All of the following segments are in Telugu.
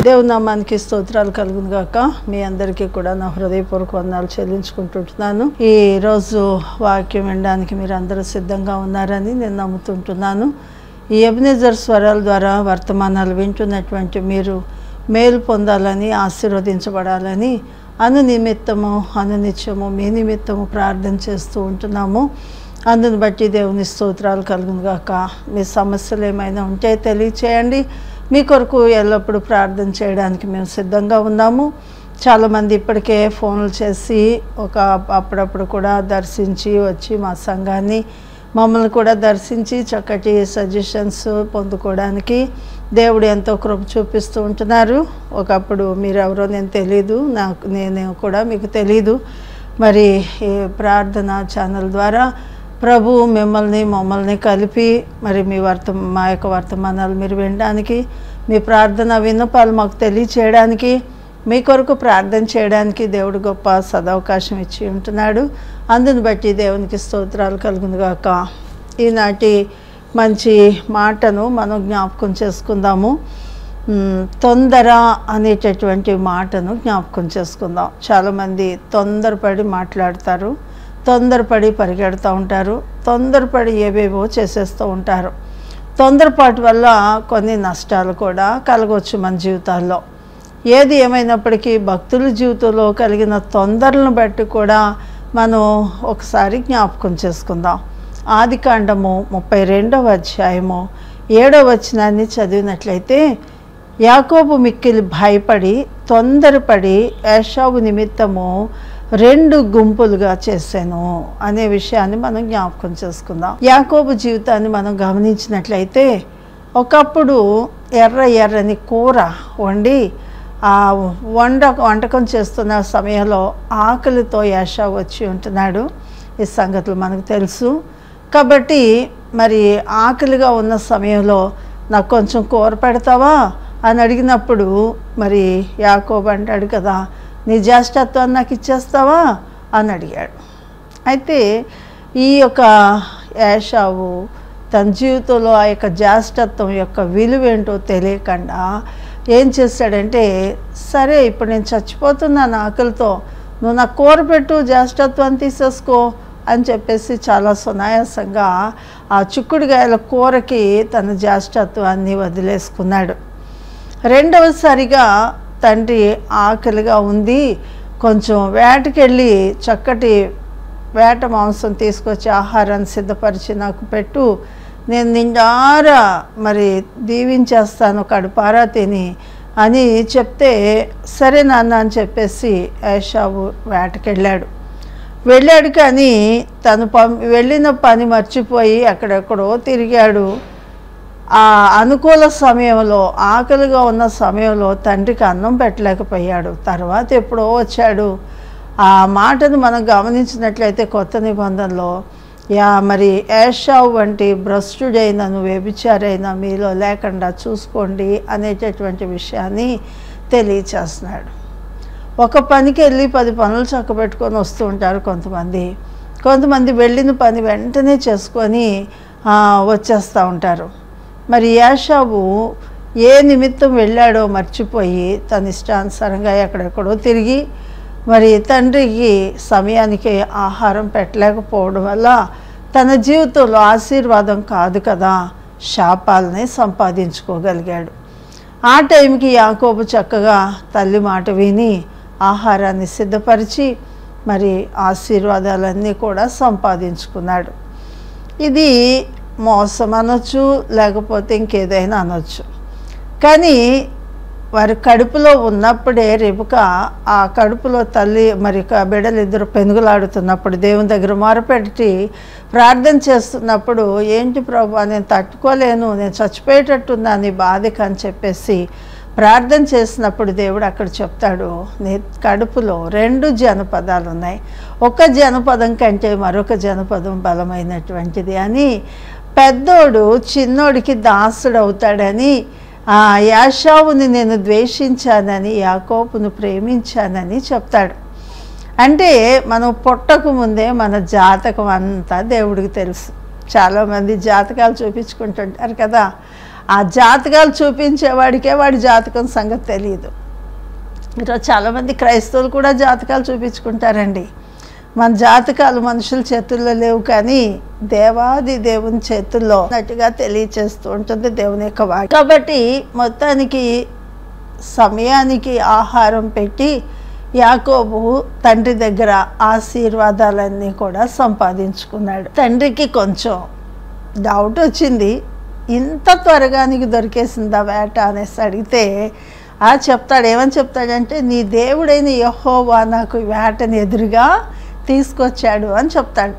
దేవుని నామానికి స్తోత్రాలు కలుగును గాక మీ అందరికీ కూడా నా హృదయపూర్వక వందనాలు చెల్లించుకుంటుంటున్నాను ఈ రోజు వాక్యం వినడానికి మీరు అందరూ సిద్ధంగా ఉన్నారని నేను నమ్ముతుంటున్నాను ఈ ఎబినేజర్ స్వరాల ద్వారా వర్తమానాలు వింటున్నటువంటి మీరు మేలు పొందాలని ఆశీర్వదించబడాలని అను నిమిత్తము అనునిత్యము మీ నిమిత్తము ప్రార్థన చేస్తూ ఉంటున్నాము అందుని బట్టి దేవుని స్తోత్రాలు కలుగును గాక మీ సమస్యలు ఏమైనా ఉంటే తెలియచేయండి మీ కొరకు ఎల్లప్పుడూ ప్రార్థన చేయడానికి మేము సిద్ధంగా ఉన్నాము చాలామంది ఇప్పటికే ఫోన్లు చేసి ఒక అప్పుడప్పుడు కూడా దర్శించి వచ్చి మా సంఘాన్ని మమ్మల్ని కూడా దర్శించి చక్కటి సజెషన్స్ పొందుకోవడానికి దేవుడు ఎంతో కృప చూపిస్తూ ఉంటున్నారు ఒకప్పుడు మీరెవరో నేను తెలీదు నాకు నేను కూడా మీకు తెలీదు మరి ఈ ప్రార్థన ఛానల్ ద్వారా ప్రభు మిమ్మల్ని మమ్మల్ని కలిపి మరి మీ వర్త మా యొక్క వర్తమానాలు మీరు వినడానికి మీ ప్రార్థన విన్నపాలు మాకు తెలియచేయడానికి మీ కొరకు ప్రార్థన చేయడానికి దేవుడు గొప్ప సదవకాశం ఇచ్చి ఉంటున్నాడు అందుని బట్టి దేవునికి స్తోత్రాలు కలుగునుగాక ఈనాటి మంచి మాటను మనం జ్ఞాపకం చేసుకుందాము మ్, తొందర అనేటటువంటి మాటను జ్ఞాపకం చేసుకుందాం చాలామంది తొందరపడి మాట్లాడతారు తొందరపడి పరిగెడుతూ ఉంటారు తొందరపడి ఏవేవో చేసేస్తూ ఉంటారు తొందరపాటు వల్ల కొన్ని నష్టాలు కూడా కలగవచ్చు మన జీవితాల్లో ఏది ఏమైనప్పటికీ భక్తుల జీవితంలో కలిగిన తొందరలను బట్టి కూడా మనం ఒకసారి జ్ఞాపకం చేసుకుందాం ఆది కాండము ముప్పై రెండవ అధ్యాయము ఏడవ వచనాన్ని చదివినట్లయితే యాకోబు మిక్కిలి భయపడి తొందరపడి ఏషావు నిమిత్తము రెండు గుంపులుగా చేశాను అనే విషయాన్ని మనం జ్ఞాపకం చేసుకుందాం యాకోబు జీవితాన్ని మనం గమనించినట్లయితే ఒకప్పుడు ఎర్ర ఎర్రని కూర వండి ఆ వండ వంటకం చేస్తున్న సమయంలో ఆకలితో యాషా వచ్చి ఉంటున్నాడు ఈ సంగతులు మనకు తెలుసు కాబట్టి మరి ఆకలిగా ఉన్న సమయంలో నాకు కొంచెం కూర పెడతావా అని అడిగినప్పుడు మరి యాకోబు అంటాడు కదా నీ జ్యేష్ఠత్వాన్ని నాకు ఇచ్చేస్తావా అని అడిగాడు అయితే ఈ యొక్క యాషావు తన జీవితంలో ఆ యొక్క జ్యేష్ఠత్వం యొక్క విలువ ఏంటో తెలియకుండా ఏం చేశాడంటే సరే ఇప్పుడు నేను చచ్చిపోతున్నాను ఆకలితో నువ్వు నాకు కూర పెట్టు జ్యేష్ఠత్వాన్ని తీసేసుకో అని చెప్పేసి చాలా సునాయాసంగా ఆ చిక్కుడుగాయల కూరకి తన జ్యేష్ఠత్వాన్ని వదిలేసుకున్నాడు రెండవసారిగా తండ్రి ఆకలిగా ఉంది కొంచెం వేటకెళ్ళి చక్కటి వేట మాంసం తీసుకొచ్చి ఆహారాన్ని సిద్ధపరిచి నాకు పెట్టు నేను నిండారా మరి దీవించేస్తాను కడుపారా తిని అని చెప్తే సరే నాన్న అని చెప్పేసి ఏషావు వేటకెళ్ళాడు వెళ్ళాడు కానీ తను పం వెళ్ళిన పని మర్చిపోయి అక్కడెక్కడో తిరిగాడు ఆ అనుకూల సమయంలో ఆకలిగా ఉన్న సమయంలో తండ్రికి అన్నం పెట్టలేకపోయాడు తర్వాత ఎప్పుడో వచ్చాడు ఆ మాటను మనం గమనించినట్లయితే కొత్త నిబంధనలో యా మరి ఏషావు వంటి భ్రష్టుడైనను వ్యభిచారైన మీలో లేకుండా చూసుకోండి అనేటటువంటి విషయాన్ని తెలియచేస్తున్నాడు ఒక పనికి వెళ్ళి పది పనులు చక్కబెట్టుకొని వస్తూ ఉంటారు కొంతమంది కొంతమంది వెళ్ళిన పని వెంటనే చేసుకొని ఆ, వచ్చేస్తూ ఉంటారు మరి యాషాబు ఏ నిమిత్తం వెళ్ళాడో మర్చిపోయి తన ఇష్టానుసారంగా ఎక్కడెక్కడో తిరిగి మరి తండ్రికి సమయానికి ఆహారం పెట్టలేకపోవడం వల్ల తన జీవితంలో ఆశీర్వాదం కాదు కదా శాపాలని సంపాదించుకోగలిగాడు ఆ టైంకి యాకోబు చక్కగా తల్లి మాట విని ఆహారాన్ని సిద్ధపరిచి మరి ఆశీర్వాదాలన్నీ కూడా సంపాదించుకున్నాడు ఇది మోసం అనొచ్చు లేకపోతే ఇంకేదైనా అనొచ్చు కానీ వారి కడుపులో ఉన్నప్పుడే రేపుక ఆ కడుపులో తల్లి మరి క- బిడ్డలు ఇద్దరు పెనుగులాడుతున్నప్పుడు దేవుని దగ్గర మొరపెట్టి ప్రార్థన చేస్తున్నప్పుడు ఏంటి ప్రభు నేను తట్టుకోలేను నేను చచ్చిపోయేటట్టున్నాను నీ బాధకి అని చెప్పేసి ప్రార్థన చేసినప్పుడు దేవుడు అక్కడ చెప్తాడు నీ కడుపులో రెండు జనపదాలు ఉన్నాయి ఒక జనపదం కంటే మరొక జనపదం బలమైనటువంటిది అని పెద్దోడు చిన్నోడికి దాసుడు అవుతాడని ఆ యాషావుని నేను ద్వేషించానని యాకోపును ప్రేమించానని చెప్తాడు అంటే మనం పుట్టక ముందే మన జాతకం అంతా దేవుడికి తెలుసు చాలామంది జాతకాలు చూపించుకుంటుంటారు కదా ఆ జాతకాలు చూపించేవాడికే వాడి జాతకం సంగతి తెలియదు ఈరోజు చాలామంది క్రైస్తవులు కూడా జాతకాలు చూపించుకుంటారండి మన జాతకాలు మనుషుల చేతుల్లో లేవు కానీ దేవాది దేవుని చేతుల్లో ఉన్నట్టుగా తెలియచేస్తూ ఉంటుంది దేవుని యొక్క వాక్యం కాబట్టి మొత్తానికి సమయానికి ఆహారం పెట్టి యాకోబు తండ్రి దగ్గర ఆశీర్వాదాలన్నీ కూడా సంపాదించుకున్నాడు తండ్రికి కొంచెం డౌట్ వచ్చింది ఇంత త్వరగా నీకు దొరికేసిందా వేట అనేసి అడిగితే ఆ చెప్తాడు ఏమని చెప్తాడంటే నీ దేవుడైన యహోవా నాకు ఈ వేటని ఎదురుగా తీసుకొచ్చాడు అని చెప్తాడు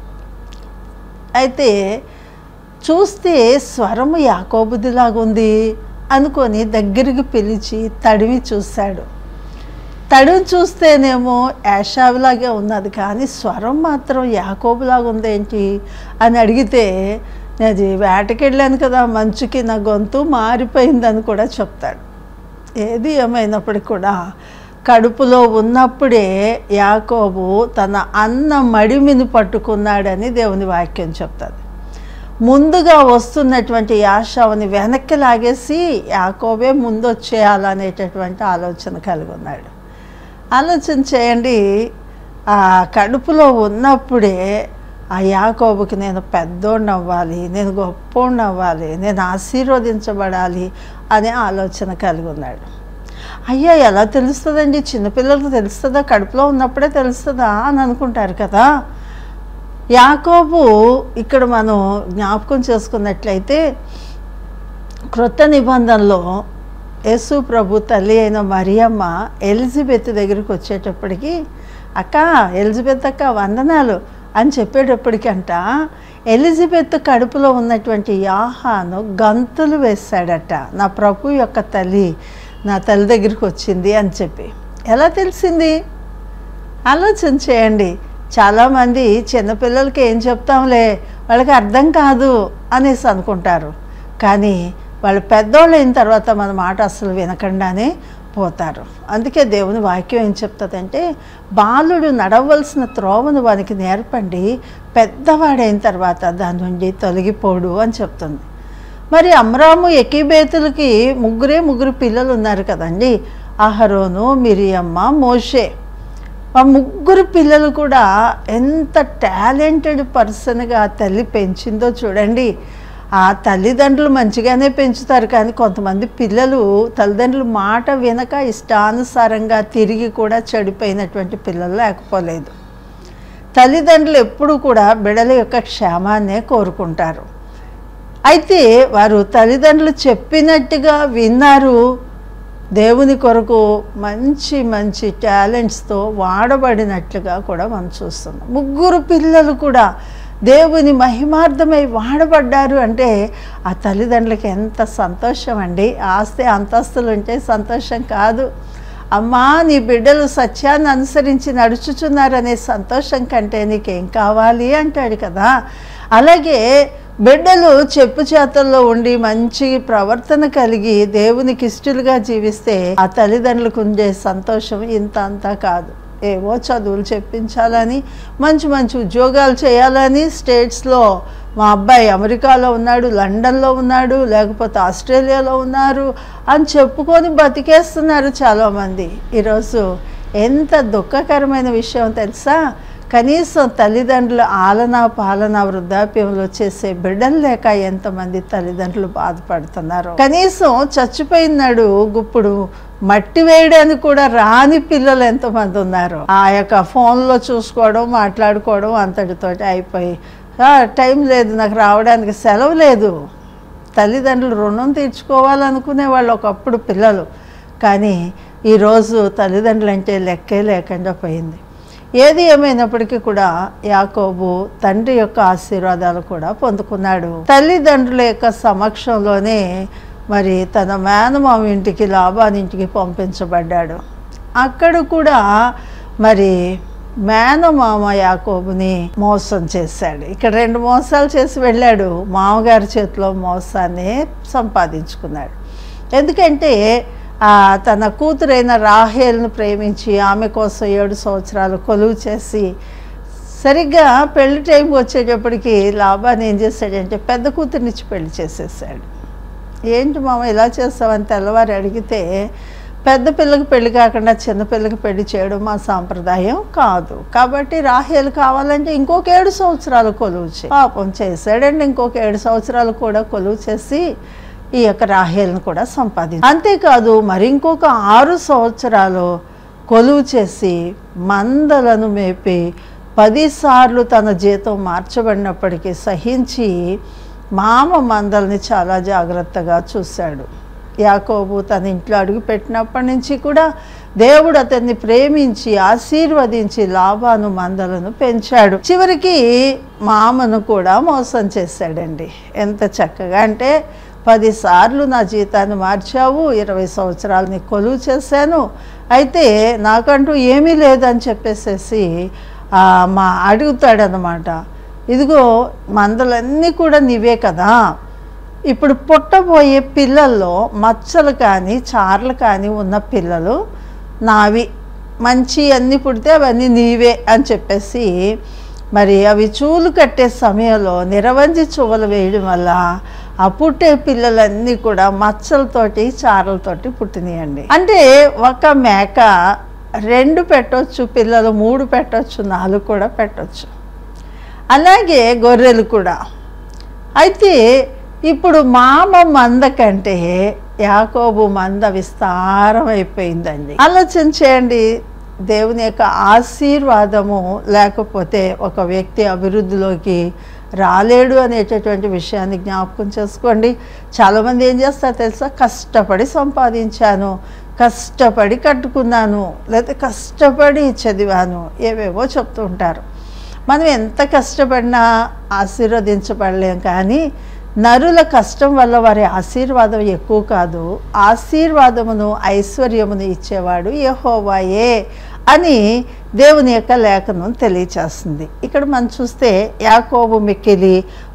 అయితే చూస్తే స్వరము యాకోబుదిలాగుంది అనుకొని దగ్గరికి పిలిచి తడిమి చూశాడు తడిని చూస్తేనేమో యాషావులాగే ఉన్నది కానీ స్వరం మాత్రం యాకోబులాగా ఉందేంటి అని అడిగితే అది వేటకెళ్ళాను కదా మంచుకి నా గొంతు మారిపోయిందని కూడా చెప్తాడు ఏది ఏమైనప్పటికీ కూడా కడుపులో ఉన్నప్పుడే యాకోబు తన అన్న మడిమిని పట్టుకున్నాడని దేవుని వాక్యం చెప్తుంది ముందుగా వస్తున్నటువంటి యాషావుని వెనక్కి లాగేసి యాకోబే ముందు వచ్చేయాలనేటటువంటి ఆలోచన కలిగి ఉన్నాడు ఆలోచన చేయండి ఆ కడుపులో ఉన్నప్పుడే ఆ యాకోబుకి నేను పెద్దోడిని అవ్వాలి నేను గొప్పోడిని అవ్వాలి నేను ఆశీర్వదించబడాలి అనే ఆలోచన కలిగి ఉన్నాడు అయ్యా ఎలా తెలుస్తుందండి చిన్నపిల్లలకు తెలుస్తుందా కడుపులో ఉన్నప్పుడే తెలుస్తుందా అని అనుకుంటారు కదా యాకోబు ఇక్కడ మనం జ్ఞాపకం చేసుకున్నట్లయితే క్రొత్త నిబంధనలో యేసు ప్రభు తల్లి అయిన మరియమ్మ ఎలిజబెత్ దగ్గరికి వచ్చేటప్పటికి అక్క ఎలిజబెత్ అక్క వందనాలు అని చెప్పేటప్పటికంట ఎలిజబెత్ కడుపులో ఉన్నటువంటి యాహాను గంతులు వేశాడట నా ప్రభు యొక్క తల్లి నా తల్లి దగ్గరికి వచ్చింది అని చెప్పి ఎలా తెలిసింది ఆలోచన చేయండి చాలామంది చిన్నపిల్లలకి ఏం చెప్తాంలే వాళ్ళకి అర్థం కాదు అనేసి అనుకుంటారు కానీ వాళ్ళు పెద్దోళ్ళు అయిన తర్వాత మన మాట అసలు వినకుండానే పోతారు అందుకే దేవుని వాక్యం ఏం చెప్తుందంటే బాలుడు నడవలసిన త్రోవను వానికి నేర్పండి పెద్దవాడైన తర్వాత దాని నుండి తొలగిపోడు అని చెప్తుంది మరి అమ్రాము ఎకీబేతులకి ముగ్గురే ముగ్గురు పిల్లలు ఉన్నారు కదండి అహరోను మిరియమ్మ మోషే ఆ ముగ్గురు పిల్లలు కూడా ఎంత టాలెంటెడ్ పర్సన్గా ఆ తల్లి పెంచిందో చూడండి ఆ తల్లిదండ్రులు మంచిగానే పెంచుతారు కానీ కొంతమంది పిల్లలు తల్లిదండ్రుల మాట వినక ఇష్టానుసారంగా తిరిగి కూడా చెడిపోయినటువంటి పిల్లలు లేకపోలేదు తల్లిదండ్రులు ఎప్పుడు కూడా బిడల యొక్క క్షేమాన్నే కోరుకుంటారు అయితే వారు తల్లిదండ్రులు చెప్పినట్టుగా విన్నారు దేవుని కొరకు మంచి మంచి టాలెంట్స్తో వాడబడినట్లుగా కూడా మనం చూస్తున్నాం ముగ్గురు పిల్లలు కూడా దేవుని మహిమార్థమై వాడబడ్డారు అంటే ఆ తల్లిదండ్రులకి ఎంత సంతోషం అండి ఆస్తి అంతస్తులు ఉంటే సంతోషం కాదు అమ్మా నీ బిడ్డలు సత్యాన్ని అనుసరించి నడుచుచున్నారనే సంతోషం కంటే నీకేం కావాలి అంటాడు కదా అలాగే బిడ్డలు చెప్పు చేతల్లో ఉండి మంచి ప్రవర్తన కలిగి దేవునికి ఇష్టలుగా జీవిస్తే ఆ తల్లిదండ్రులకు ఉండే సంతోషం ఇంత అంతా కాదు ఏవో చదువులు చెప్పించాలని మంచి మంచి ఉద్యోగాలు చేయాలని స్టేట్స్లో మా అబ్బాయి అమెరికాలో ఉన్నాడు లండన్లో ఉన్నాడు లేకపోతే ఆస్ట్రేలియాలో ఉన్నారు అని చెప్పుకొని బతికేస్తున్నారు చాలామంది ఈరోజు ఎంత దుఃఖకరమైన విషయం తెలుసా కనీసం తల్లిదండ్రుల ఆలన పాలన వృద్ధాప్యంలో చేసే బిడ్డలు లేక ఎంతమంది తల్లిదండ్రులు బాధపడుతున్నారు కనీసం చచ్చిపోయినాడు గుప్పుడు మట్టి వేయడానికి కూడా రాని పిల్లలు ఎంతమంది ఉన్నారు ఆ యొక్క ఫోన్లో చూసుకోవడం మాట్లాడుకోవడం అంతటితోటి అయిపోయి "ఆ, టైం లేదు నాకు రావడానికి సెలవు లేదు తల్లిదండ్రులు రుణం తీర్చుకోవాలనుకునే వాళ్ళు ఒకప్పుడు పిల్లలు కానీ ఈరోజు తల్లిదండ్రులు అంటే లెక్కే లేకుండా పోయింది ఏది ఏమైనప్పటికీ కూడా యాకోబు తండ్రి యొక్క ఆశీర్వాదాలు కూడా పొందుకున్నాడు తల్లిదండ్రుల యొక్క సమక్షంలోనే మరి తన మేనమామ ఇంటికి లాభాని ఇంటికి పంపించబడ్డాడు అక్కడ కూడా మరి మేనమామ యాకోబుని మోసం చేశాడు ఇక్కడ రెండు మోసాలు చేసి వెళ్ళాడు మామగారి చేతిలో మోసాన్ని సంపాదించుకున్నాడు ఎందుకంటే ఆ, తన కూతురైన రాహేల్ను ప్రేమించి ఆమె కోసం ఏడు సంవత్సరాలు కొలువు చేసి సరిగ్గా పెళ్లి టైం వచ్చేటప్పటికి లాభాన్ని ఏం చేశాడంటే పెద్ద కూతురునిచ్చి పెళ్లి చేసేసాడు ఏంటి మామ ఇలా చేస్తావని తెల్లవారు అడిగితే పెద్ద పిల్లకి పెళ్లి కాకుండా చిన్న పిల్లకి పెళ్లి చేయడం మా సాంప్రదాయం కాదు కాబట్టి రాహేలు కావాలంటే ఇంకొక ఏడు సంవత్సరాలు కొలువు చేయి పాపం చేశాడండి ఇంకొక ఏడు సంవత్సరాలు కూడా కొలువు చేసి ఈ యొక్క రాహేలను కూడా సంపాదించి అంతేకాదు మరి ఇంకొక ఆరు సంవత్సరాలు కొలువు చేసి మందలను మేపి పదిసార్లు తన జీతం మార్చబడినప్పటికీ సహించి మామ మందల్ని చాలా జాగ్రత్తగా చూశాడు యాకోబు తన ఇంట్లో అడుగు పెట్టినప్పటి నుంచి కూడా దేవుడు అతన్ని ప్రేమించి ఆశీర్వదించి లాభాను మందలను పెంచాడు చివరికి మామను కూడా మోసం చేశాడండి ఎంత చక్కగా అంటే పదిసార్లు నా జీతాన్ని మార్చావు ఇరవై సంవత్సరాలు నీకు కొలువు చేశాను అయితే నాకంటూ ఏమీ లేదని చెప్పేసేసి ఆ, మా అడుగుతాడనమాట ఇదిగో మందలన్నీ కూడా నీవే కదా ఇప్పుడు పుట్టబోయే పిల్లల్లో మచ్చలు కానీ చార్లు కానీ ఉన్న పిల్లలు నావి మంచి అన్నీ పుడితే అవన్నీ నీవే అని చెప్పేసి మరి అవి చూలు కట్టే సమయంలో నిరవంజి చువ్వలు వేయడం వల్ల ఆ పుట్టే పిల్లలన్నీ కూడా మచ్చలతోటి చారలతోటి పుట్టినాయండి అంటే ఒక మేక రెండు పెట్టొచ్చు పిల్లలు మూడు పెట్టొచ్చు నాలుగు కూడా పెట్టొచ్చు అలాగే గొర్రెలు కూడా అయితే ఇప్పుడు మామ మంద కంటే యాకోబు మంద విస్తారం అయిపోయిందండి ఆలోచన చేయండి దేవుని యొక్క ఆశీర్వాదము లేకపోతే ఒక వ్యక్తి అభివృద్ధిలోకి రాలేడు అనేటటువంటి విషయాన్ని జ్ఞాపకం చేసుకోండి చాలామంది ఏం చేస్తారు తెలుసా కష్టపడి సంపాదించాను కష్టపడి కట్టుకున్నాను లేకపోతే కష్టపడి చదివాను ఏవేవో చెప్తూ ఉంటారు మనం ఎంత కష్టపడినా ఆశీర్వదించబడలేం కానీ నరుల కష్టం వల్ల వారి ఆశీర్వాదం ఎక్కువ కాదు ఆశీర్వాదమును ఐశ్వర్యమును ఇచ్చేవాడు యెహోవాయే అని దేవుని యొక్క లేఖనం తెలియచేస్తుంది ఇక్కడ మనం చూస్తే యాకోబు మిక్కిలి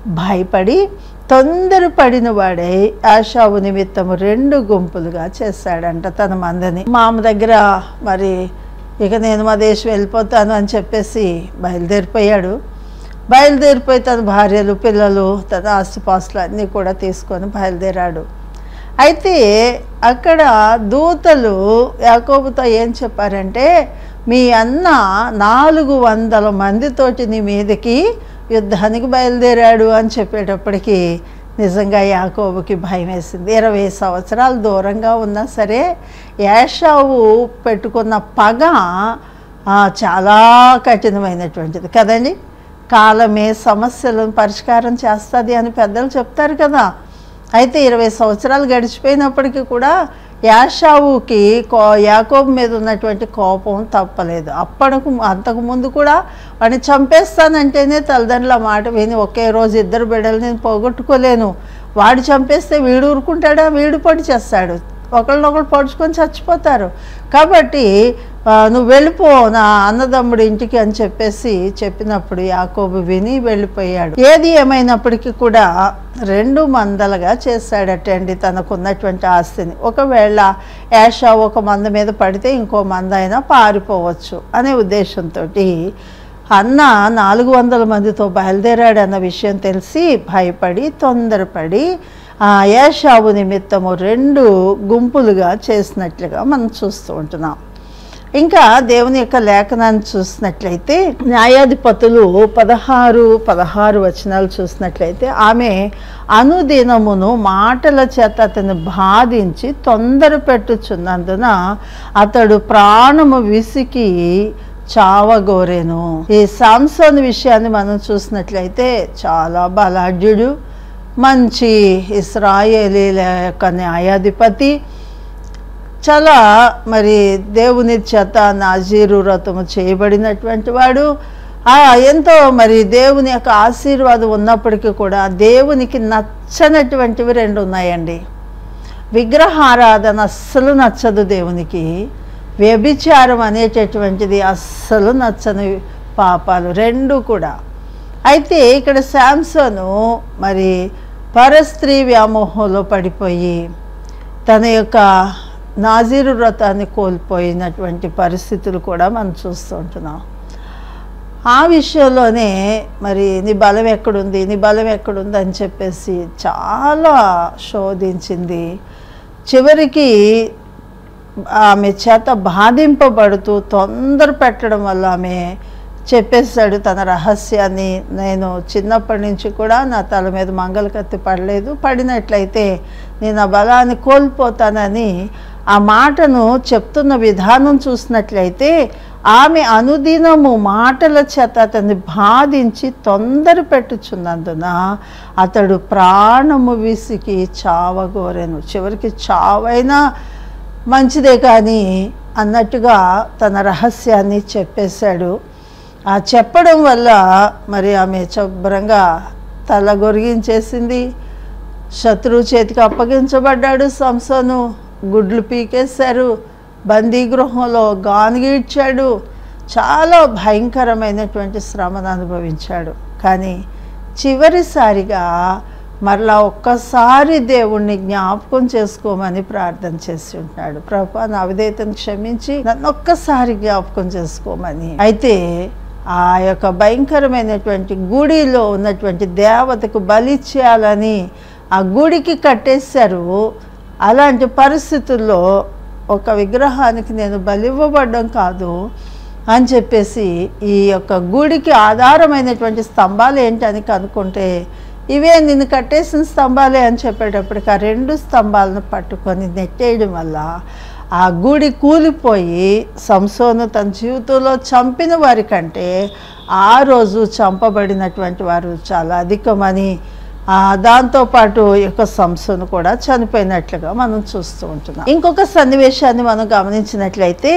భయపడి తొందరపడిన వాడై ఆశావు నిమిత్తము రెండు గుంపులుగా చేశాడంట తన మందని మామ దగ్గర మరి ఇక నేను మా దేశం వెళ్ళిపోతాను అని చెప్పేసి బయలుదేరిపోయాడు బయలుదేరిపోయి తన భార్యలు పిల్లలు తన ఆస్తిపాస్తులు అన్నీ కూడా తీసుకొని బయలుదేరాడు అయితే అక్కడ దూతలు యాకోబుతో ఏం చెప్పారంటే మీ అన్న నాలుగు వందల మందితోటి నీ మీదకి యుద్ధానికి బయలుదేరాడు అని చెప్పేటప్పటికి నిజంగా యాకోబుకి భయం వేసింది ఇరవై సంవత్సరాలు దూరంగా ఉన్నా సరే యాషావు పెట్టుకున్న పగ ఆ, చాలా కఠినమైనటువంటిది కదండి కాలమే సమస్యలను పరిష్కారం చేస్తుంది అని పెద్దలు చెప్తారు కదా అయితే ఇరవై సంవత్సరాలు గడిచిపోయినప్పటికీ కూడా యాషావుకి కో యాకోబు మీద ఉన్నటువంటి కోపం తప్పలేదు అప్పటికు అంతకు ముందు కూడా వాడిని చంపేస్తానంటేనే తల్లిదండ్రుల మాట విని ఒకే రోజు ఇద్దరు బిడ్డలు నేను పోగొట్టుకోలేను వాడు చంపేస్తే వీడు ఊరుకుంటాడా వీడు పొడి చేస్తాడు ఒకళ్ళనొకళ్ళు పొడుచుకొని చచ్చిపోతారు కాబట్టి ఆ, నువ్వు వెళ్ళిపో నా అన్నదమ్ముడి ఇంటికి అని చెప్పేసి చెప్పినప్పుడు యాకోబు విని వెళ్ళిపోయాడు ఏది ఏమైనప్పటికీ కూడా రెండు మందలుగా చేశాడటండి తనకున్నటువంటి ఆస్తిని ఒకవేళ యాషా ఒక మంద మీద పడితే ఇంకో మంద అయినా పారిపోవచ్చు అనే ఉద్దేశంతో అన్న నాలుగు వందల మందితో బయలుదేరాడు అన్న విషయం తెలిసి భయపడి తొందరపడి ఆ యాషావు నిమిత్తము రెండు గుంపులుగా చేసినట్లుగా మనం చూస్తూ ఉంటున్నాం ఇంకా దేవుని యొక్క లేఖనాన్ని చూసినట్లయితే న్యాయాధిపతులు పదహారు పదహారు వచనాలు చూసినట్లయితే ఆమె అనుదినమును మాటల చేత అతను బాధించి తొందర పెట్టుచున్నందున అతడు ప్రాణము విసికి చావగోరేను ఈ సాంసోన్ విషయాన్ని మనం చూసినట్లయితే చాలా బలాఢ్యుడు మంచి ఇస్రాయేలీల యొక్క న్యాయాధిపతి చాలా మరి దేవుని చేత నాజీరు వ్రతము చేయబడినటువంటి వాడు ఆ ఎంతో మరి దేవుని యొక్క ఆశీర్వాదం ఉన్నప్పటికీ కూడా దేవునికి నచ్చనటువంటివి రెండు ఉన్నాయండి విగ్రహారాధన అస్సలు నచ్చదు దేవునికి వ్యభిచారం అనేటటువంటిది అస్సలు నచ్చని పాపాలు రెండు కూడా అయితే ఇక్కడ శాంసను మరి పరస్త్రీ వ్యామోహంలో పడిపోయి తన యొక్క నాజీరు వ్రతాన్ని కోల్పోయినటువంటి పరిస్థితులు కూడా మనం చూస్తూ ఉంటున్నాం ఆ విషయంలోనే మరి నీ బలం ఎక్కడుంది నీ బలం ఎక్కడుంది అని చెప్పేసి చాలా శోధించింది చివరికి ఆమె చేత బాధింపబడుతూ తొందర పెట్టడం వల్ల ఆమె చెప్పేశాడు తన రహస్యాన్ని నేను చిన్నప్పటి నుంచి కూడా నా తల మీద మంగళ కత్తి పడలేదు పడినట్లయితే నేను ఆ బలాన్ని కోల్పోతానని ఆ మాటను చెప్తున్న విధానం చూసినట్లయితే ఆమె అనుదినము మాటల చేత అతన్ని బాధించి తొందర పెట్టుచున్నందున అతడు ప్రాణము విసికి చావగోరెను చివరికి చావైనా మంచిదే కానీ అన్నట్టుగా తన రహస్యాన్ని చెప్పేశాడు ఆ చెప్పడం వల్ల మరి ఆమె శుభ్రంగా తల గొరిగించేసింది శత్రువు చేతికి అప్పగించబడ్డాడు సంసోను గుడ్లు పీకేశారు బందీ గృహంలో గానుగీడ్చాడు చాలా భయంకరమైనటువంటి శ్రమను అనుభవించాడు కానీ చివరిసారిగా మరలా ఒక్కసారి దేవుణ్ణి జ్ఞాపకం చేసుకోమని ప్రార్థన చేసి ఉంటున్నాడు ప్రభా నా విధేయతను క్షమించి నన్ను ఒక్కసారి జ్ఞాపకం చేసుకోమని అయితే ఆ యొక్క భయంకరమైనటువంటి గుడిలో ఉన్నటువంటి దేవతకు బలి చేయాలని ఆ గుడికి కట్టేశారు అలాంటి పరిస్థితుల్లో ఒక విగ్రహానికి నేను బలివ్వబడ్డం కాదు అని చెప్పేసి ఈ యొక్క గుడికి ఆధారమైనటువంటి స్తంభాలు ఏంటని కనుక్కుంటే ఇవే నిన్ను కట్టేసిన స్తంభాలే అని చెప్పేటప్పటికి ఆ రెండు స్తంభాలను పట్టుకొని నెట్టేయడం వల్ల ఆ గుడి కూలిపోయి సంసోను తన జీవితంలో చంపిన వారి కంటే ఆ రోజు చంపబడినటువంటి వారు చాలా అధికమని ఆ దాంతోపాటు ఈ యొక్క సంసోను కూడా చనిపోయినట్లుగా మనం చూస్తూ ఉంటున్నాం ఇంకొక సన్నివేశాన్ని మనం గమనించినట్లయితే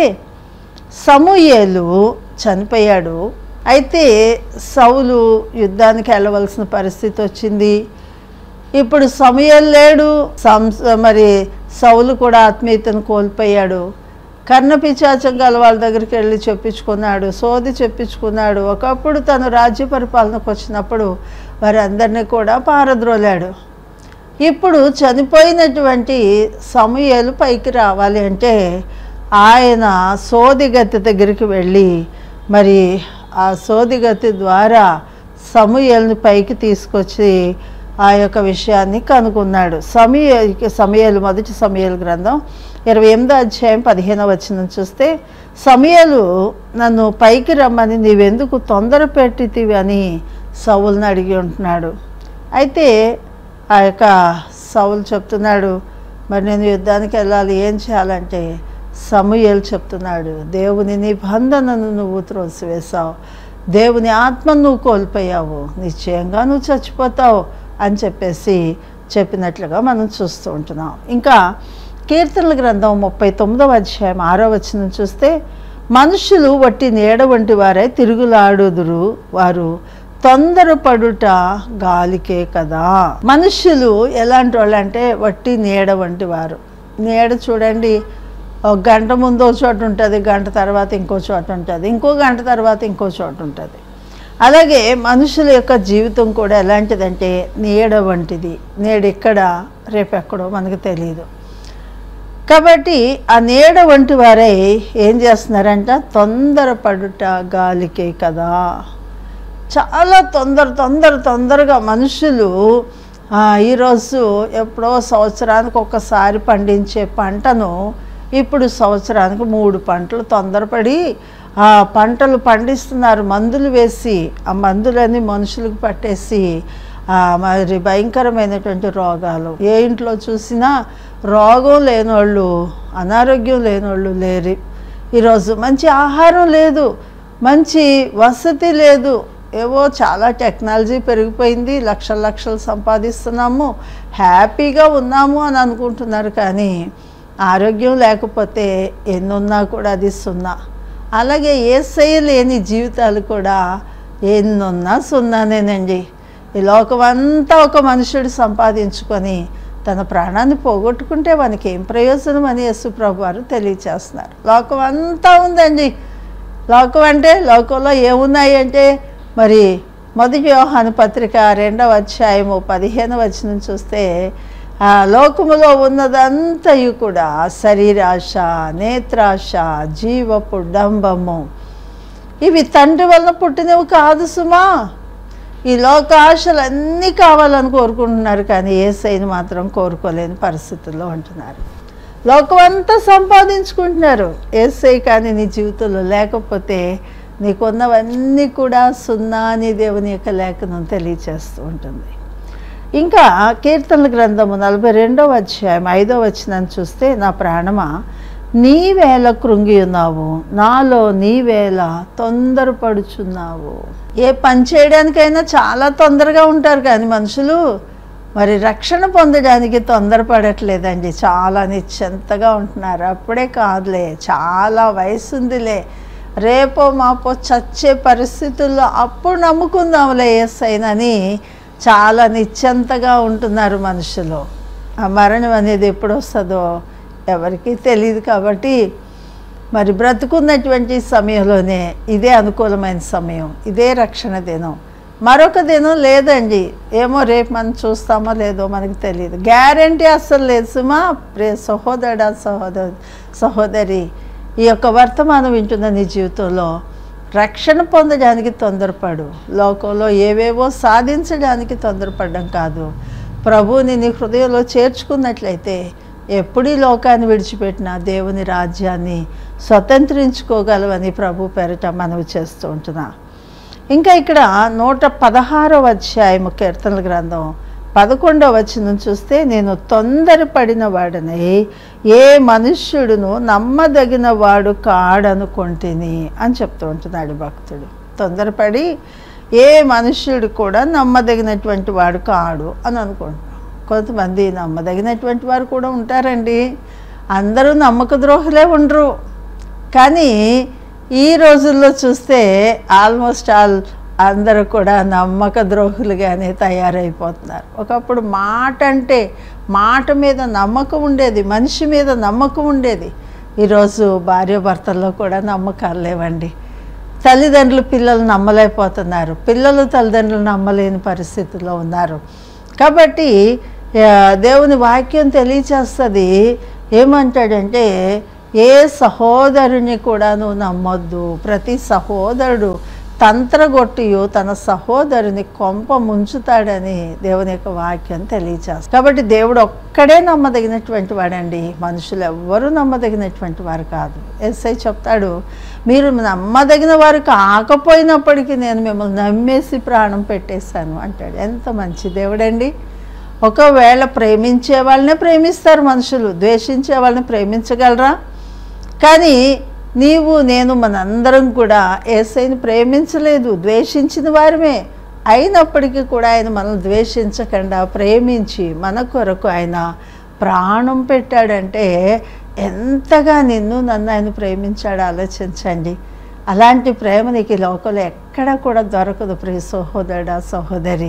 సమూయేలు చనిపోయాడు అయితే సౌలు యుద్ధానికి వెళ్ళవలసిన పరిస్థితి వచ్చింది ఇప్పుడు సమయం లేడు సంస మరి సౌలు కూడా ఆత్మీయతను కోల్పోయాడు కర్ణ పిచాచం గల వాళ్ళ దగ్గరికి వెళ్ళి చెప్పించుకున్నాడు సోది చెప్పించుకున్నాడు ఒకప్పుడు తను రాజ్య పరిపాలనకు వచ్చినప్పుడు వారందరినీ కూడా పారద్రోలాడు ఇప్పుడు చనిపోయినటువంటి సమయాలు పైకి రావాలి అంటే ఆయన సోదిగతి దగ్గరికి వెళ్ళి మరి ఆ సోదిగతి ద్వారా సమూయల్ని పైకి తీసుకొచ్చి ఆ యొక్క విషయాన్ని కనుగొన్నాడు సమయ సమయాలు మొదటి సమయాలు గ్రంథం ఇరవై ఎనిమిదో అధ్యాయం పదిహేనవ వచనం చూస్తే సమయాలు నన్ను పైకి రమ్మని నీవెందుకు తొందర పెట్టితివి అని సౌల్ని అడిగి ఉంటున్నాడు అయితే ఆ యొక్క సౌలు చెప్తున్నాడు మరి నేను యుద్ధానికి వెళ్ళాలి ఏం చేయాలంటే సమూయేలు చెప్తున్నాడు దేవుని నిబంధనను నువ్వు త్రోసివేశావు దేవుని ఆత్మను నువ్వు కోల్పోయావు నిశ్చయంగా నువ్వు చచ్చిపోతావు అని చెప్పేసి చెప్పినట్లుగా మనం చూస్తూ ఉంటున్నాం ఇంకా కీర్తనల గ్రంథం ముప్పై తొమ్మిదవ అధ్యాయం ఆరో వచనం చూస్తే మనుషులు వట్టి నీడ వంటి వారై తిరుగులాడుదురు వారు తొందరపడుట గాలికే కదా మనుషులు ఎలాంటి వాళ్ళు అంటే వట్టి నీడ వంటి వారు నీడ చూడండి ఒక గంట ముందు ఒక చోట ఉంటుంది గంట తర్వాత ఇంకో చోట ఉంటుంది ఇంకో గంట తర్వాత ఇంకో చోట ఉంటుంది అలాగే మనుషుల యొక్క జీవితం కూడా ఎలాంటిదంటే నీడ వంటిది నేడు ఎక్కడ రేపెక్కడో మనకు తెలియదు కాబట్టి ఆ నీడ వంటి వారై ఏం చేస్తున్నారంట తొందరపడుట గాలికే కదా చాలా తొందర తొందర తొందరగా మనుషులు ఆ, ఈరోజు ఎప్పుడో సంవత్సరానికి ఒకసారి పండించే పంటను ఇప్పుడు సంవత్సరానికి మూడు పంటలు తొందరపడి ఆ పంటలు పండిస్తున్నారు మందులు వేసి ఆ మందులన్నీ మనుషులకు పట్టేసి ఆ, మరి భయంకరమైనటువంటి రోగాలు ఏ ఇంట్లో చూసినా రోగం లేనోళ్ళు అనారోగ్యం లేనోళ్ళు లేరు ఈరోజు మంచి ఆహారం లేదు మంచి వసతి లేదు ఏవో చాలా టెక్నాలజీ పెరిగిపోయింది లక్షల లక్షలు సంపాదిస్తున్నాము హ్యాపీగా ఉన్నాము అని అనుకుంటున్నారు కానీ ఆరోగ్యం లేకపోతే ఎన్నున్నా కూడా అది సున్నా అలాగే ఏసై లేని జీవితాలు కూడా ఎన్నున్నా సున్నానేనండి ఈ లోకం అంతా ఒక మనుషుడు సంపాదించుకొని తన ప్రాణాన్ని పోగొట్టుకుంటే వానికి ఏం ప్రయోజనం అని యేసుప్రభు వారు తెలియచేస్తున్నారు లోకం అంతా ఉందండి లోకం అంటే లోకంలో ఏమున్నాయి అంటే మరి మొదటి యోహాను పత్రిక రెండవ అధ్యాయము పదిహేను వచనం చూస్తే ఆ లోకములో ఉన్నదంతయు కూడా శరీరాశ నేత్రాశ జీవపు డంబము ఇవి తండ్రి వలన పుట్టినవి కాదు సుమా ఈ లోక ఆశలు అన్నీ కావాలని కోరుకుంటున్నారు కానీ ఏసైని మాత్రం కోరుకోలేని పరిస్థితుల్లో ఉంటున్నారు లోకం అంతా సంపాదించుకుంటున్నారు ఏసై కానీ నీ జీవితంలో లేకపోతే నీకున్నవన్నీ కూడా సున్నా అని దేవుని యొక్క లేఖనం తెలియచేస్తూ ఉంటుంది ఇంకా కీర్తనల గ్రంథము నలభై రెండవ అధ్యాయం ఐదవ వచనాన్ని చూస్తే నా ప్రాణమా నీవేళ కృంగి ఉన్నావు నాలో నీవేళ తొందరపడుచున్నావు ఏ పని చేయడానికైనా చాలా తొందరగా ఉంటారు కానీ మనుషులు మరి రక్షణ పొందడానికి తొందరపడట్లేదండి చాలా నిశ్చంతగా ఉంటున్నారు అప్పుడే కాదులే చాలా వయసు ఉందిలే రేపో మాపో చచ్చే పరిస్థితుల్లో అప్పుడు నమ్ముకుందాంలే ఎస్ఐనని చాలా నిశ్చంతగా ఉంటున్నారు మనుషులు ఆ మరణం అనేది ఎప్పుడు వస్తుందో ఎవరికీ తెలియదు కాబట్టి మరి బ్రతుకున్నటువంటి సమయంలోనే ఇదే అనుకూలమైన సమయం ఇదే రక్షణ దినం మరొక దినం లేదండి ఏమో రేపు మనం చూస్తామో లేదో మనకు తెలియదు గ్యారంటీ అస్సలు లేదు సుమా ప్రే సహోదరుడా సహోదరు సహోదరి ఈ యొక్క వర్తమానం వింటున్న నీ జీవితంలో రక్షణ పొందడానికి తొందరపడు లోకంలో ఏవేవో సాధించడానికి తొందరపడడం కాదు ప్రభువుని నీ హృదయంలో చేర్చుకున్నట్లయితే ఎప్పుడు ఈ లోకాన్ని విడిచిపెట్టినా దేవుని రాజ్యాన్ని స్వతంత్రించుకోగలవని ప్రభు పేరిట మనవి చేస్తూ ఉంటున్నా ఇంకా ఇక్కడ నూట పదహారవ అధ్యాయము కీర్తనల గ్రంథం పదకొండవ వచనం చూస్తే నేను తొందరపడిన వాడని ఏ మనుష్యుడును నమ్మదగిన వాడు కాడనుకొంటిని అని చెప్తూ ఉంటున్నాడు భక్తుడు తొందరపడి ఏ మనుష్యుడు కూడా నమ్మదగినటువంటి వాడు కాడు అని అనుకుంటున్నాం కొంతమంది నమ్మదగినటువంటి వారు కూడా ఉంటారండి అందరూ నమ్మక ద్రోహులే ఉండరు కానీ ఈ రోజుల్లో చూస్తే ఆల్మోస్ట్ ఆల్ అందరూ కూడా నమ్మక ద్రోహులుగానే తయారైపోతున్నారు ఒకప్పుడు మాట అంటే మాట మీద నమ్మకం ఉండేది మనిషి మీద నమ్మకం ఉండేది ఈరోజు భార్యాభర్తల్లో కూడా నమ్మకాలు లేవండి తల్లిదండ్రులు పిల్లలు నమ్మలేకపోతున్నారు పిల్లలు తల్లిదండ్రులు నమ్మలేని పరిస్థితిలో ఉన్నారు కాబట్టి ఆ, దేవుని వాక్యం తెలియచేస్తుంది ఏమంటాడంటే ఏ సహోదరుని కూడా నువ్వు నమ్మొద్దు ప్రతి సహోదరుడు తంత్రగొట్టియు తన సహోదరుని కొంప ముంచుతాడని దేవుని యొక్క వాక్యం తెలియచేస్తుంది కాబట్టి దేవుడు ఒక్కడే నమ్మదగినటువంటి వాడండి మనుషులు ఎవ్వరూ నమ్మదగినటువంటి వారు కాదు ఎస్ఐ చెప్తాడు మీరు నమ్మదగిన వారు కాకపోయినప్పటికీ నేను మిమ్మల్ని నమ్మేసి ప్రాణం పెట్టేశాను అంటాడు ఎంత మంచి దేవుడండి ఒకవేళ ప్రేమించే వాళ్ళనే ప్రేమిస్తారు మనుషులు ద్వేషించే వాళ్ళని ప్రేమించగలరా కానీ నీవు నేను మనందరం కూడా ఏసైని ప్రేమించలేదు ద్వేషించిన వారమే అయినప్పటికీ కూడా ఆయన మనల్ని ద్వేషించకుండా ప్రేమించి మన కొరకు ఆయన ప్రాణం పెట్టాడంటే ఎంతగా నిన్ను నన్ను ఆయన ప్రేమించాడో ఆలోచించండి అలాంటి ప్రేమ నీకు ఈ లోకంలో ఎక్కడ కూడా దొరకదు ప్రియ సహోదరుడా సహోదరి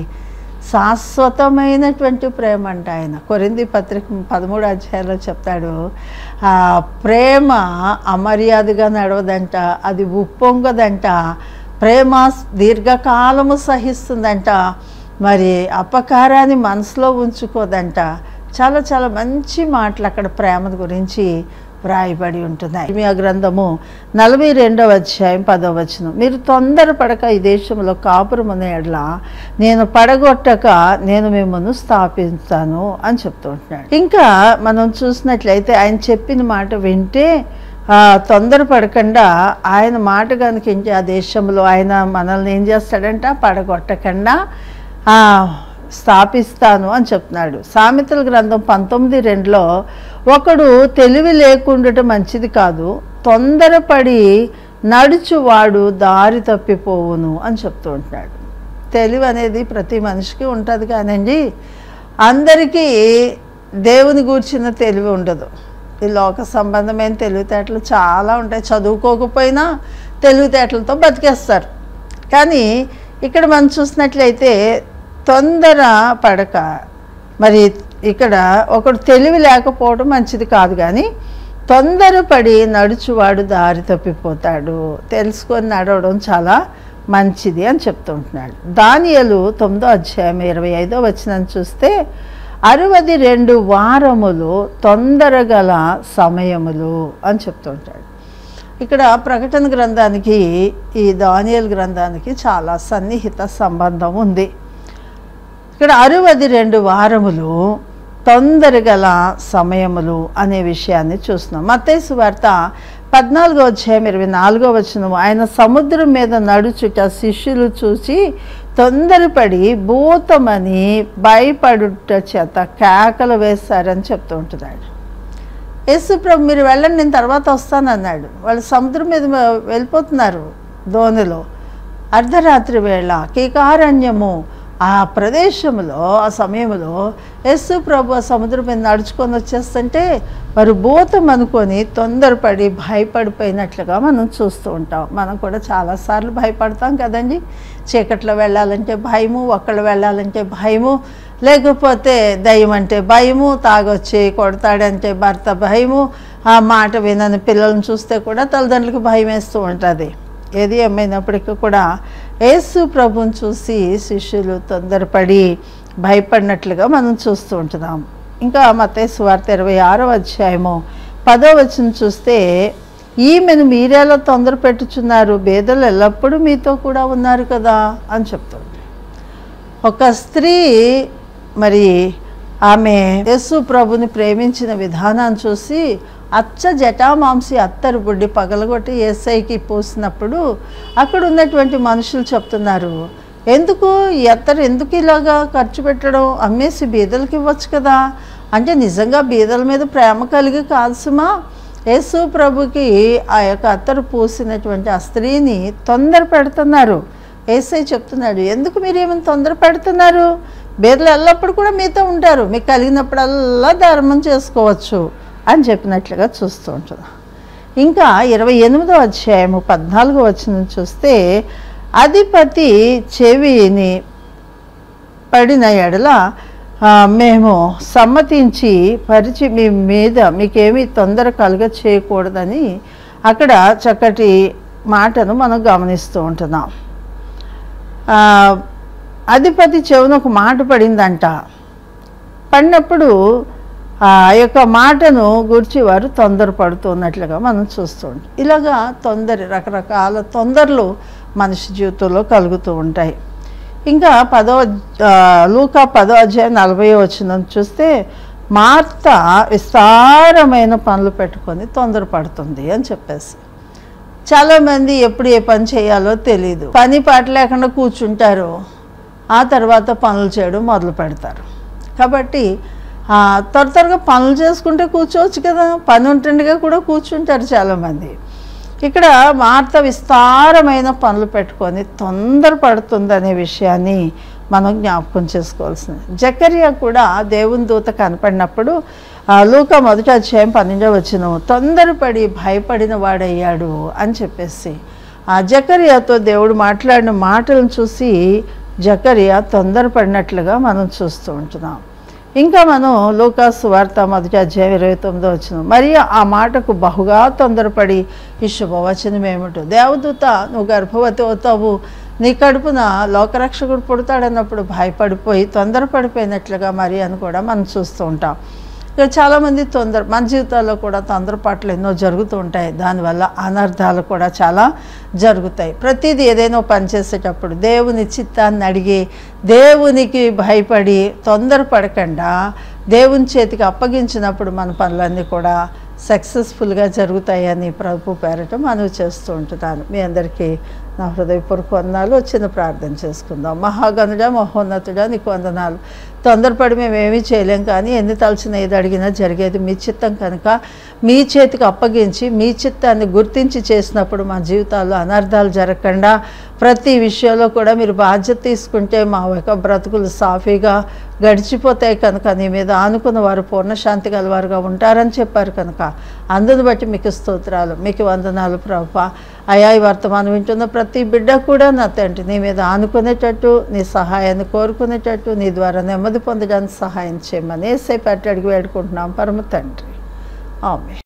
శాశ్వతమైనటువంటి ప్రేమ అంట ఆయన కొరింది పత్రిక పదమూడు అధ్యాయంలో చెప్తాడు ఆ ప్రేమ అమర్యాదగా నడవదంట అది ఉప్పొంగదంట ప్రేమ దీర్ఘకాలము సహిస్తుందంట మరి అపకారాన్ని మనసులో ఉంచుకోదంట చాలా చాలా మంచి మాటలు అక్కడ ప్రేమ గురించి వ్రాయబడి ఉంటున్నాయి మీ గ్రంథము నలభై రెండవ అధ్యాయం పదవ వచనం మీరు తొందరపడక ఈ దేశంలో కాపురం ఎడల నేను పడగొట్టక నేను మిమ్మల్ని స్థాపిస్తాను అని చెప్తూ ఉంటున్నాడు ఇంకా మనం చూసినట్లయితే ఆయన చెప్పిన మాట వింటే ఆ, తొందరపడకుండా ఆయన మాట కనుక ఏంటి ఆ దేశంలో ఆయన మనల్ని ఏం చేస్తాడంట పడగొట్టకుండా ఆ, స్థాపిస్తాను అని చెప్తున్నాడు సామెతల గ్రంథం పంతొమ్మిది రెండులో ఒకడు తెలివి లేకుండటం మంచిది కాదు తొందరపడి నడుచువాడు దారి తప్పిపోవును అని చెప్తూ ఉంటున్నాడు తెలివి అనేది ప్రతి మనిషికి ఉంటుంది కానండి అందరికీ దేవుని గూర్చిన తెలివి ఉండదు ఈ లోక సంబంధమైన తెలివితేటలు చాలా ఉంటాయి చదువుకోకపోయినా తెలివితేటలతో బతికేస్తారు కానీ ఇక్కడ మనం చూసినట్లయితే తొందర పడక మరి ఇక్కడ ఒకడు తెలివి లేకపోవడం మంచిది కాదు కానీ తొందరపడి నడుచువాడు దారి తప్పిపోతాడు తెలుసుకొని నడవడం చాలా మంచిది అని చెప్తుంటున్నాడు దానియలు తొమ్మిదో అధ్యాయం ఇరవై ఐదో వచ్చిన చూస్తే అరవది రెండు వారములు తొందరగల సమయములు అని చెప్తుంటాడు ఇక్కడ ప్రకటన గ్రంథానికి ఈ దానియల్ గ్రంథానికి చాలా సన్నిహిత సంబంధం ఉంది ఇక్కడ అరవది రెండు వారములు తొందరగల సమయములు అనే విషయాన్ని చూస్తున్నాం మత్తేసు వార్త పద్నాలుగో అధ్యాయం ఇరవై నాలుగో వచనం ఆయన సముద్రం మీద నడుచుట శిష్యులు చూసి తొందరపడి భూతమని భయపడుట చేత కేకలు వేశారని చెప్తూ ఉంటున్నాడు యేసు ప్రభు మీరు వెళ్ళండి నేను తర్వాత వస్తానన్నాడు వాళ్ళు సముద్రం మీద వెళ్ళిపోతున్నారు ధోనిలో అర్ధరాత్రి వేళ కీకారణ్యము ఆ ప్రదేశంలో ఆ సమయంలో యేసు ప్రభు ఆ సముద్రం మీద నడుచుకొని వచ్చేస్తుంటే వారు భూతం అనుకొని తొందరపడి భయపడిపోయినట్లుగా మనం చూస్తూ ఉంటాం మనం కూడా చాలాసార్లు భయపడతాం కదండి చీకట్లో వెళ్ళాలంటే భయము ఒక్కళ్ళు వెళ్ళాలంటే భయము లేకపోతే దయ్యం అంటే భయము తాగొచ్చి కొడతాడంటే భర్త భయము ఆ మాట వినని పిల్లల్ని చూస్తే కూడా తల్లిదండ్రులకు భయం వేస్తూ ఉంటుంది ఏది ఏమైనప్పటికీ కూడా యేసు ప్రభుని చూసి శిష్యులు తొందరపడి భయపడినట్లుగా మనం చూస్తూ ఉంటున్నాం ఇంకా మతేసు వార్త ఇరవై ఆరో అధ్యాయము పదో వచ్చిన చూస్తే ఈమెను మీరేలా తొందర పెట్టుచున్నారు బేదలు ఎల్లప్పుడూ మీతో కూడా ఉన్నారు కదా అని చెప్తుంది ఒక స్త్రీ మరి ఆమె యేసు ప్రభుని ప్రేమించిన విధానాన్ని చూసి అచ్చ జటామాంసి అత్తరు బుడ్డి పగలగొట్టి ఏసైకి పూసినప్పుడు అక్కడ ఉన్నటువంటి మనుషులు చెప్తున్నారు ఎందుకు ఈ అత్తరు ఎందుకు ఇలాగా ఖర్చు పెట్టడం అమ్మేసి బీదలకి ఇవ్వచ్చు కదా అంటే నిజంగా బీదల మీద ప్రేమ కలిగి కాదు సుమా యేసు ప్రభుకి ఆ యొక్క అత్తరు పూసినటువంటి ఆ స్త్రీని తొందర పెడుతున్నారు ఏసై చెప్తున్నాడు ఎందుకు మీరు ఏమైనా తొందర పెడుతున్నారు బీదలు ఎల్లప్పుడు కూడా మీతో ఉంటారు మీకు కలిగినప్పుడల్లా ధర్మం చేసుకోవచ్చు అని చెప్పినట్లుగా చూస్తూ ఉంటున్నాం ఇంకా ఇరవై ఎనిమిదో అధ్యాయము పద్నాలుగో వచ్చిన చూస్తే అధిపతి చెవిని పడిన ఎడల ఆ, మేము సమ్మతించి పరిచి మీ మీద మీకేమీ తొందర కలుగ చేయకూడదని అక్కడ చక్కటి మాటను మనం గమనిస్తూ ఉంటున్నాం ఆ, అధిపతి చెవున ఒక మాట పడిందంట పడినప్పుడు ఆ యొక్క మాటను గురించి వారు తొందరపడుతున్నట్లుగా మనం చూస్తూ ఉంటాం ఇలాగా తొందర రకరకాల తొందరలు మనిషి జీవితంలో కలుగుతూ ఉంటాయి ఇంకా పదో ఆ, లూకా పదో అధ్యాయం నలభై వచ్చిన చూస్తే మార్త విస్తారమైన పనులు పెట్టుకొని తొందరపడుతుంది అని చెప్పేసి చాలామంది ఎప్పుడు ఏ పని చేయాలో తెలియదు పని పాట లేకుండా కూర్చుంటారు ఆ తర్వాత పనులు చేయడం మొదలు పెడతారు కాబట్టి ఆ, త్వర త్వరగా పనులు చేసుకుంటే కూర్చోవచ్చు కదా పని ఉంటుండగా కూడా కూర్చుంటారు చాలామంది ఇక్కడ మార్త విస్తారమైన పనులు పెట్టుకొని తొందరపడుతుంది అనే విషయాన్ని మనం జ్ఞాపకం చేసుకోవాల్సింది జకరియా కూడా దేవుని దూత కనపడినప్పుడు ఆ, లూకా మొదటి అధ్యాయం పన్నెండవ వచ్చిన తొందరపడి భయపడిన వాడయ్యాడు అని చెప్పేసి ఆ జకరియాతో దేవుడు మాట్లాడిన మాటలను చూసి జకరియా తొందరపడినట్లుగా మనం చూస్తూ ఉంటున్నాం ఇంకా మనం లూకాసు వార్త మొదటి అధ్యాయం ఇరవై తొమ్మిదో వచ్చిన మరి ఆ మాటకు బహుగా తొందరపడి ఈ శుభవచనం ఏమిటో దేవదూత నువ్వు గర్భవతి అవుతావు నీ కడుపున లోకరక్షకుడు పుడతాడన్నప్పుడు భయపడిపోయి తొందరపడిపోయినట్లుగా మరి అని కూడా మనం చూస్తూ ఉంటాం ఇక చాలామంది తొందర మన జీవితాల్లో కూడా తొందరపాట్లు ఎన్నో జరుగుతూ ఉంటాయి దానివల్ల అనర్థాలు కూడా చాలా జరుగుతాయి ప్రతిదీ ఏదైనా పని చేసేటప్పుడు దేవుని చిత్తాన్ని అడిగి దేవునికి భయపడి తొందరపడకుండా దేవుని చేతికి అప్పగించినప్పుడు మన పనులన్నీ కూడా సక్సెస్ఫుల్గా జరుగుతాయని ప్రభు పేరట మనవి చేస్తూ ఉంటున్నాను మీ అందరికీ నా హృదయపూర్వక వందనాలు చిన్న ప్రార్థన చేసుకుందాం మహాగనుడా మహోన్నతుడా నీకు వందనాలు తొందరపడి మేము ఏమీ చేయలేం కానీ ఎన్ని తలచిన ఏది అడిగినా జరిగేది మీ చిత్తం కనుక మీ చేతికి అప్పగించి మీ చిత్తాన్ని గుర్తించి చేసినప్పుడు మా జీవితాల్లో అనర్థాలు జరగకుండా ప్రతి విషయంలో కూడా మీరు బాధ్యత తీసుకుంటే మా యొక్క బ్రతుకులు సాఫీగా గడిచిపోతాయి కనుక నీ మీద ఆనుకున్న వారు పూర్ణశాంతి గలవారుగా ఉంటారని చెప్పారు కనుక అందును బట్టి మీకు స్తోత్రాలు మీకు వందనాలు ప్రభా అయా ఈ వర్తమానం వింటున్న ప్రతి బిడ్డ కూడా నా తండ్రి నీ మీద ఆనుకునేటట్టు నీ సహాయాన్ని కోరుకునేటట్టు నీ ద్వారా నెమ్మది పొందడానికి సహాయం చేయమని ఏసై అడిగి వేడుకుంటున్నాం పరమ తండ్రి ఆమె